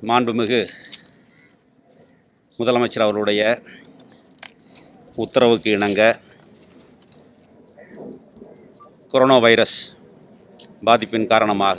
மாண்புமிகு முதலமைச்சர் அவர்களுடைய உத்தரவுக்கு இணங்க கொரோனா வைரஸ் பாதிப்பின் காரணமாக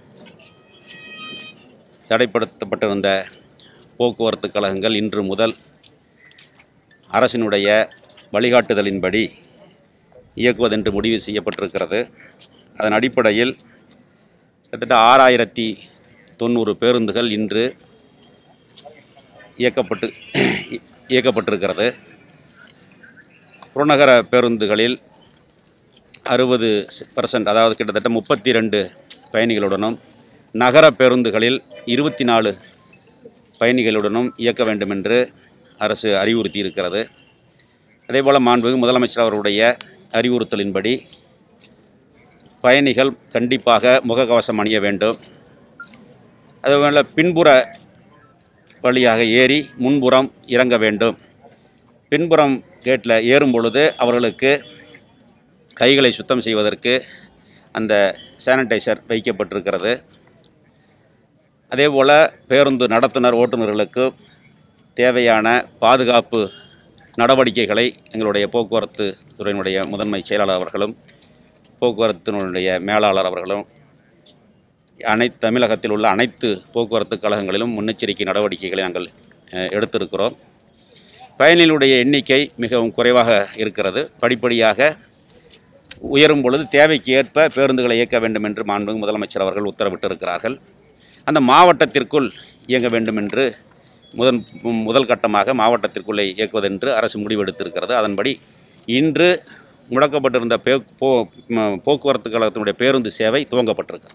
தடைப்படுத்தப்பட்டிருந்த போக்குவரத்து கழகங்கள் இன்று முதல் அரசினுடைய வழிகாட்டுதலின்படி இயக்குவதென்று முடிவு செய்யப்பட்டிருக்கிறது அதன் அடிப்படையில் கிட்டத்தட்ட ஆறாயிரத்தி தொண்ணூறு பேருந்துகள் இன்று இயக்கப்பட்டு இயக்கப்பட்டிருக்கிறது புறநகர பேருந்துகளில் அறுபது பர்சன்ட் அதாவது கிட்டத்தட்ட முப்பத்தி ரெண்டு பயணிகளுடனும் நகர பேருந்துகளில் இருபத்தி நாலு பயணிகளுடனும் இயக்க வேண்டும் என்று அரசு அறிவுறுத்தி இருக்கிறது அதேபோல் மாண்புமிகு முதலமைச்சர் அவருடைய அறிவுறுத்தலின்படி பயணிகள் கண்டிப்பாக முகக்கவசம் அணிய வேண்டும் அதுபோல் பின்புற வழியாக ஏறி முன்புறம் இறங்க வேண்டும் பின்புறம் கேட்டில் ஏறும் பொழுது அவர்களுக்கு கைகளை சுத்தம் செய்வதற்கு அந்த சானிடைசர் வைக்கப்பட்டிருக்கிறது அதேபோல் பேருந்து நடத்துனர் ஓட்டுநர்களுக்கு தேவையான பாதுகாப்பு நடவடிக்கைகளை எங்களுடைய போக்குவரத்து துறையினுடைய முதன்மை செயலாளர் அவர்களும் போக்குவரத்தினுடைய மேலாளர் அவர்களும் அனைத்து தமிழகத்தில் உள்ள அனைத்து போக்குவரத்து கழகங்களிலும் முன்னெச்சரிக்கை நடவடிக்கைகளை நாங்கள் அஹ், எடுத்திருக்கிறோம் பயணிகளுடைய எண்ணிக்கை மிகவும் குறைவாக இருக்கிறது படிப்படியாக உயரும் பொழுது தேவைக்கு ஏற்ப பேருந்துகளை இயக்க வேண்டும் என்று மாண்புமிகு முதலமைச்சர் அவர்கள் உத்தரவிட்டிருக்கிறார்கள் அந்த மாவட்டத்திற்குள் இயங்க வேண்டும் என்று முதன் முதல் கட்டமாக மாவட்டத்திற்குள்ளே இயக்குவதென்று அரசு முடிவெடுத்திருக்கிறது அதன்படி இன்று முடக்கப்பட்டிருந்த பே போ ம- போக்குவரத்து கழகத்தினுடைய பேருந்து சேவை துவங்கப்பட்டிருக்கு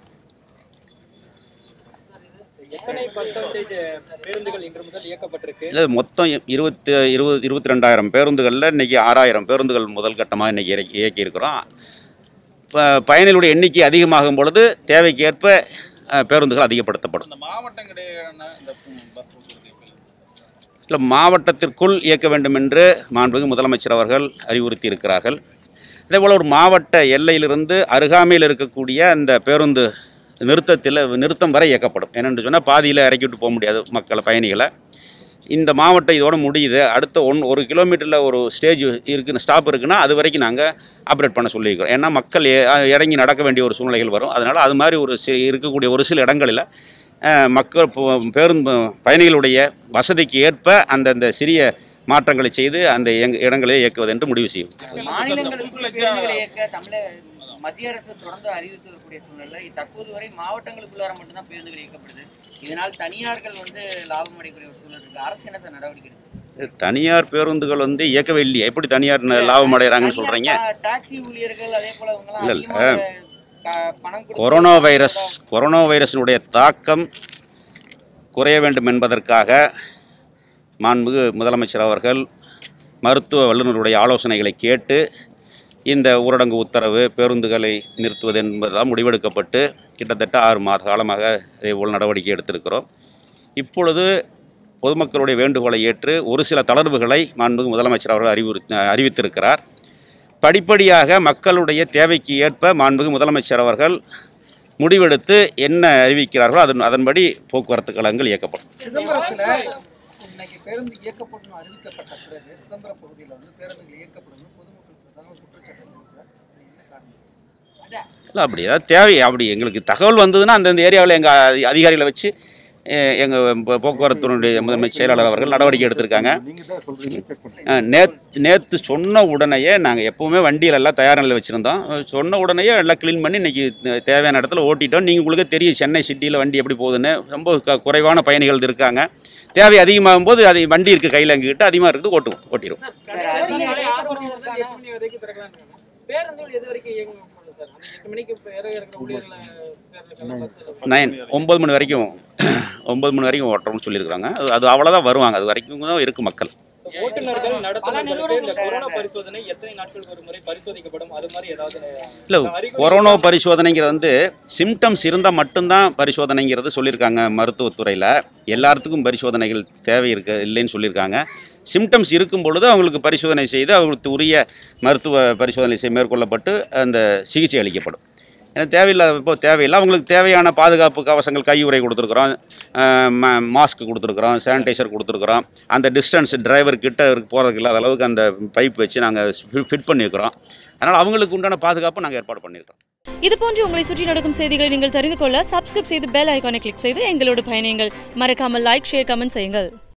எத்தனை பர்சன்டேஜ் பேருந்துகள் இன்று முதல் இயக்கப்பட்டிருக்கு இல்லை மொத்தம் இருபத்தி இருபது இருபத்தி ரெண்டாயிரம் பேருந்துகளில் இன்றைக்கி ஆறாயிரம் பேருந்துகள் முதல் கட்டமாக இன்றைக்கி இறக்கி இயக்கியிருக்கிறோம் இப்போ பயணிகளுடைய எண்ணிக்கை அதிகமாகும் பொழுது தேவைக்கு ஏற்ப அஹ், பேருந்துகள் அதிகப்படுத்தப்படும் இந்த மாவட்டங்களிடையான இந்த பஸ் போக்குவரத்து எப்படி? இல்லை மாவட்டத்திற்குள் இயக்க வேண்டும் என்று மாண்புமிகு முதலமைச்சர் அவர்கள் அறிவுறுத்தி இருக்கிறார்கள் அதேபோல் ஒரு மாவட்ட எல்லையிலிருந்து அருகாமையில் இருக்கக்கூடிய அந்த பேருந்து நிறுத்தத்தில் நிறுத்தம் வரை இயக்கப்படும் ஏனென்று சொன்னால் பாதியில் இறக்கிவிட்டு போக முடியாது மக்களை பயணிகளை இந்த மாவட்டம் இதோட முடியுது அடுத்த ஒன் ஒரு கிலோமீட்டரில் ஒரு ஸ்டேஜ் இருக்குன்னு ஸ்டாப் இருக்குன்னா அது வரைக்கும் நாங்கள் ஆப்ரேட் பண்ண சொல்லியிருக்கிறோம் ஏன்னா மக்கள் ஏ- இறங்கி நடக்க வேண்டிய ஒரு சூழ்நிலைகள் வரும் அதனால் அது மாதிரி ஒரு சி இருக்கக்கூடிய ஒரு சில இடங்களில் அஹ், மக்கள் போ- பேருந்து பயணிகளுடைய வசதிக்கு ஏற்ப அந்தந்த சிறிய மாற்றங்களை செய்து அந்த எங் இடங்களை இயக்குவது என்று முடிவு செய்யும் மாநிலங்களுக்குள் பேருந்துகளை இயக்க தமிழக மத்திய அரசு தொடர்ந்து அறிவித்து வரக்கூடிய சூழ்நிலை தற்போது வரை மாவட்டங்களுக்குள்ளார மட்டும்தான் பேருந்துகள் இயக்கப்படுது இதனால் தனியார்கள் வந்து லாபம் அடையக்கூடிய ஒரு சூழல் இருக்கு அரசு என்ன சார் நடவடிக்கை எடுக்குது? தனியார் பேருந்துகள் வந்து இயக்கவே இல்லையே எப்படி தனியார் ந- லாபம் அடைகிறாங்கன்னு சொல்கிறீங்க தனியார் டா- டாக்ஸி ஊழியர்கள் அதே போல இவங்க இல்ல, இல்ல. பணம் கொடுத்து கொரோனா வைரஸ் கொரோனா வைரஸினுடைய தாக்கம் குறைய வேண்டும் என்பதற்காக மாண்புமிகு முதலமைச்சர் அவர்கள் மருத்துவ வல்லுநருடைய ஆலோசனைகளை கேட்டு இந்த ஊரடங்கு உத்தரவு பேருந்துகளை நிறுத்துவது என்பதால் முடிவெடுக்கப்பட்டு கிட்டத்தட்ட ஆறு மாத காலமாக இதேபோல் நடவடிக்கை எடுத்திருக்கிறோம் இப்பொழுது பொதுமக்களுடைய வேண்டுகோளை ஏற்று ஒரு சில தளர்வுகளை மாண்புமிகு முதலமைச்சர் அவர்கள் அறிவுறுத்தி அறிவித்திருக்கிறார் படிப்படியாக மக்களுடைய தேவைக்கு ஏற்ப மாண்புமிகு முதலமைச்சர் அவர்கள் முடிவெடுத்து என்ன அறிவிக்கிறார்களோ அதன் அதன்படி போக்குவரத்து கழகங்கள் இயக்கப்படும் சிதம்பரத்துல இன்னைக்கு பேருந்து இயக்கப்படும் அறிவிக்கப்பட்ட பிறகு சிதம்பரம் பகுதியில் வந்து பேருந்துகள் இயக்கப்படும் பொதுமக்கள் பிரதான குற்றச்சாட்டு வைக்கிறார். இது என்ன காரணம் இல்லை அப்படி ஏதாவது தேவை அப்படி எங்களுக்கு தகவல் வந்ததுன்னா அந்தந்த ஏரியாவில் எங்கள் அதிகாரிகளை வச்சு எங்கள் போக்குவரத்துடைய முதன்மை செயலாளர் அவர்கள் நடவடிக்கை எடுத்திருக்காங்க நேத் நேற்று சொன்ன உடனேயே நாங்கள் எப்போவுமே வண்டியில எல்லாம் தயார் நிலையில் வச்சுருந்தோம் சொன்ன உடனேயே எல்லாம் க்ளீன் பண்ணி இன்றைக்கி தேவையான இடத்துல ஓட்டிட்டோம் நீங்கள் உங்களுக்கு தெரியும் சென்னை சிட்டியில் வண்டி எப்படி போகுதுன்னு ரொம்ப க- குறைவான பயணிகள் இருக்காங்க தேவை அதிகமாகும் போது அது வண்டி இருக்குது கையில் எங்ககிட்ட அதிகமாக இருக்குது ஓட்டுவோம் ஓட்டிடுவோம் சார் அதிக காலை ஆறு மணி முதல் எட்டு மணி வரைக்கும் திறக்கலாம்னு இருக்காங்க. பேருந்துகள் எது வரைக்கும் இயங்கும் சார் அந்த எட்டு மணிக்கு பிறகு இருக்கிற ஊழியர்களை பேருந்துகள் பஸ் நைன் ஒம்பது மணி வரைக்கும் ஒம்பது மணி வரைக்கும் ஓட்டுறோம்னு சொல்லியிருக்காங்க அது அது அவ்வளோதான் வருவாங்க அது வரைக்கும் தான் இருக்குது மக்கள் ஓட்டுநர்கள் நடத்துனர்களுக்கு இந்த கொரோனா பரிசோதனை எத்தனை நாட்களுக்கு ஒரு முறை பரிசோதிக்கப்படும் அது மாதிரி ஏதாவது இல்லை அறிகுறி கொரோனா பரிசோதனைங்கிறது வந்து சிம்டம்ஸ் இருந்தால் மட்டும்தான் பரிசோதனைங்கிறது சொல்லியிருக்காங்க மருத்துவத்துறையில் எல்லாத்துக்கும் பரிசோதனைகள் தேவை இருக்க இல்லைன்னு சொல்லியிருக்காங்க சிம்டம்ஸ் இருக்கும் பொழுது அவங்களுக்கு பரிசோதனை செய்து அவங்களுக்கு உரிய மருத்துவ பரிசோதனை செய் மேற்கொள்ளப்பட்டு அந்த சிகிச்சை அளிக்கப்படும் ஏன்னா தேவையில்லாத இப்போ தேவையில்லை அவங்களுக்கு தேவையான பாதுகாப்பு கவசங்கள் கையுறை கொடுத்துருக்குறோம் மாஸ்க் கொடுத்துருக்குறோம் சானிடைசர் கொடுத்துருக்குறோம் அந்த டிஸ்டன்ஸ் டிரைவர் கிட்ட போகிறதுக்கு இல்லாத அளவுக்கு அந்த பைப் வச்சு நாங்கள் ஃபிட் பண்ணியிருக்கிறோம் அதனால் அவங்களுக்கு உண்டான பாதுகாப்பு நாங்கள் ஏற்பாடு பண்ணியிருக்கிறோம் இது போன்று உங்களை சுற்றி நடக்கும் செய்திகளை நீங்கள் தெரிந்து கொள்ள சப்ஸ்கிரைப் செய்து பெல் ஐகானை கிளிக் செய்து எங்களோடு பயணியுங்கள் மறக்காமல் லைக் ஷேர் கமெண்ட் செய்யுங்கள்